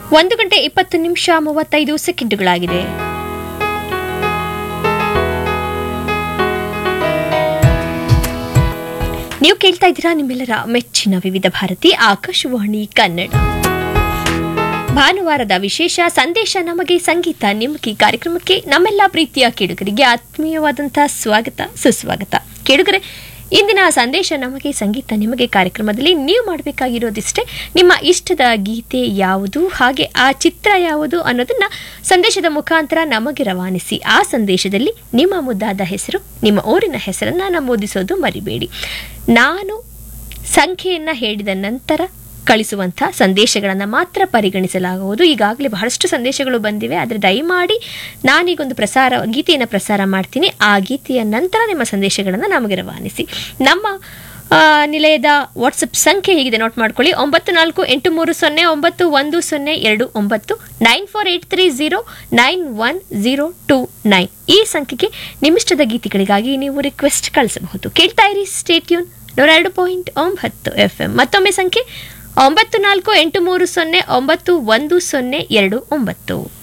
ಒಂದು ಗಂಟೆ ಇಪ್ಪತ್ತು ನಿಮಿಷ ಮೂವತ್ತೈದು ಸೆಕೆಂಡುಗಳಾಗಿದೆ ನೀವು ಕೇಳ್ತಾ ಇದ್ದೀರಾ ನಿಮ್ಮೆಲ್ಲರ ಮೆಚ್ಚಿನ ವಿವಿಧ ಭಾರತಿ ಆಕಾಶವಾಣಿ ಕನ್ನಡ ಭಾನುವಾರದ ವಿಶೇಷ ಸಂದೇಶ ನಮಗೆ ಸಂಗೀತ ನಿಮಗೆ ಕಾರ್ಯಕ್ರಮಕ್ಕೆ ನಮ್ಮೆಲ್ಲ ಪ್ರೀತಿಯ ಕೇಳುಗರಿಗೆ ಆತ್ಮೀಯವಾದಂತಹ ಸ್ವಾಗತ ಸುಸ್ವಾಗತ ಕೇಳುಗರೆ ಇಂದಿನ ಸಂದೇಶ ನಮಗೆ ಸಂಗೀತ ನಿಮಗೆ ಕಾರ್ಯಕ್ರಮದಲ್ಲಿ ನೀವು ಮಾಡಬೇಕಾಗಿರೋದಿಷ್ಟೇ ನಿಮ್ಮ ಇಷ್ಟದ ಗೀತೆ ಯಾವುದು ಹಾಗೆ ಆ ಚಿತ್ರ ಯಾವುದು ಅನ್ನೋದನ್ನ ಸಂದೇಶದ ಮುಖಾಂತರ ನಮಗೆ ರವಾನಿಸಿ ಆ ಸಂದೇಶದಲ್ಲಿ ನಿಮ್ಮ ಮುದ್ದಾದ ಹೆಸರು ನಿಮ್ಮ ಊರಿನ ಹೆಸರನ್ನ ನಮೂದಿಸೋದು ಮರಿಬೇಡಿ ನಾನು ಸಂಖ್ಯೆಯನ್ನು ಹೇಳಿದ ನಂತರ ಕಳಿಸುವಂಥ ಸಂದೇಶಗಳನ್ನು ಮಾತ್ರ ಪರಿಗಣಿಸಲಾಗುವುದು ಈಗಾಗಲೇ ಬಹಳಷ್ಟು ಸಂದೇಶಗಳು ಬಂದಿವೆ ಆದರೆ ದಯಮಾಡಿ ನಾನೀಗೊಂದು ಪ್ರಸಾರ ಗೀತೆಯನ್ನು ಪ್ರಸಾರ ಮಾಡ್ತೀನಿ ಆ ಗೀತೆಯ ನಂತರ ನಿಮ್ಮ ಸಂದೇಶಗಳನ್ನು ನಮಗೆ ರವಾನಿಸಿ ನಮ್ಮ ಆ, ನಿಲಯದ ವಾಟ್ಸಪ್ ಸಂಖ್ಯೆ ಹೀಗಿದೆ ನೋಟ್ ಮಾಡ್ಕೊಳ್ಳಿ ಒಂಬತ್ತು ನಾಲ್ಕು ಎಂಟು ಮೂರು ಸೊನ್ನೆ ಒಂಬತ್ತು ಒಂದು ಸೊನ್ನೆ ಎರಡು ಒಂಬತ್ತು nine four eight three zero nine one zero two nine ಈ ಸಂಖ್ಯೆಗೆ ನಿಮ್ಮಿಷ್ಟದ ಗೀತೆಗಳಿಗಾಗಿ ನೀವು ರಿಕ್ವೆಸ್ಟ್ ಕಳಿಸಬಹುದು ಕೇಳ್ತಾ ಇರಿ ಸ್ಟೇಟ್ಯೂನ್ ನೂರ ಎರಡು ಪಾಯಿಂಟ್ ಒಂಬತ್ತು ಎಫ್ ಎಂ ಮತ್ತೊಮ್ಮೆ ಸಂಖ್ಯೆ ಒಂಬತ್ತು ನಾಲ್ಕು ಎಂಟು ಮೂರು ಸೊನ್ನೆ ಒಂಬತ್ತು ಒಂದು ಸೊನ್ನೆ ಎರಡು ಒಂಬತ್ತು